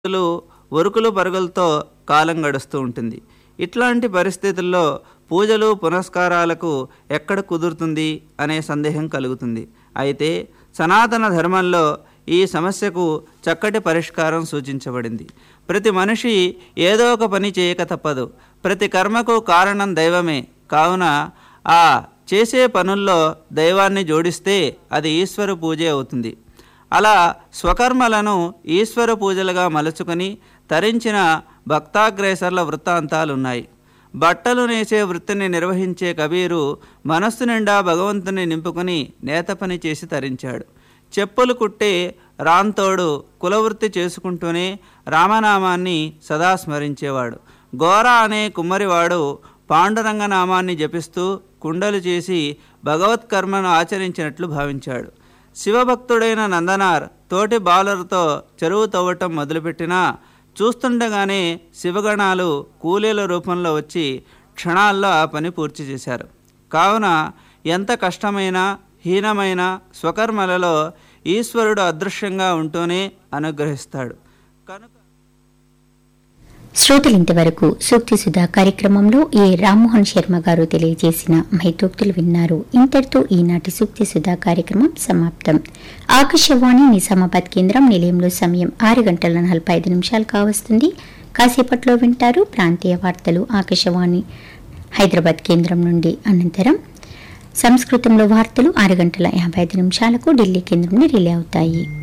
రోజులు ఉరుకులు పరుగులతో కాలం గడుస్తూ ఉంటుంది ఇట్లాంటి పరిస్థితుల్లో పూజలు పునస్కారాలకు ఎక్కడ కుదురుతుంది అనే సందేహం కలుగుతుంది అయితే సనాతన ధర్మంలో ఈ సమస్యకు చక్కటి పరిష్కారం సూచించబడింది ప్రతి మనిషి ఏదో ఒక పని చేయక తప్పదు ప్రతి కర్మకు కారణం దైవమే కావున ఆ చేసే పనుల్లో దైవాన్ని జోడిస్తే అది ఈశ్వర పూజే అవుతుంది అలా స్వకర్మలను ఈశ్వర పూజలుగా మలుచుకొని తరించిన భక్తాగ్రేసర్ల వృత్తాంతాలున్నాయి బట్టలు నేసే వృత్తిని నిర్వహించే కబీరు మనస్సు నిండా భగవంతుని నింపుకొని నేత పని చేసి తరించాడు చెప్పులు కుట్టే రాంతోడు కులవృత్తి చేసుకుంటూనే రామనామాన్ని సదా స్మరించేవాడు గోర అనే కుమ్మరివాడు పాండురంగ నామాన్ని జపిస్తూ కుండలు చేసి భగవత్కర్మను ఆచరించినట్లు భావించాడు శివభక్తుడైన నందనార్ తోటి బాలులతో చెరువు తవ్వటం మొదలుపెట్టినా చూస్తుండగానే శివగణాలు కూలీల రూపంలో వచ్చి క్షణాల్లో ఆ పని పూర్తి చేశారు కావున ఎంత కష్టమైన హీనమైన స్వకర్మలలో ఈశ్వరుడు అదృశ్యంగా ఉంటూనే అనుగ్రహిస్తాడు కనుక శ్రోతలు ఇంతవరకు సూక్తి సుధా కార్యక్రమంలో ఏ రామ్మోహన్ శర్మ గారు తెలియజేసిన మైతోక్తులు విన్నారు ఇంతటితో ఈనాటి సూక్తి సుధా కార్యక్రమం సమాప్తం ఆకాశవాణి నిజామాబాద్ కేంద్రం నిలయంలో సమయం ఆరు గంటల నలభై ఐదు నిమిషాలు కావస్తుంది కాసేపట్లో వింటారు ప్రాంతీయ వార్తలు ఆకాశవాణి హైదరాబాద్ కేంద్రం నుండి అనంతరం సంస్కృతంలో వార్తలు ఆరు గంటల యాభై ఐదు నిమిషాలకు ఢిల్లీ కేంద్రం నుండి రిలే అవుతాయి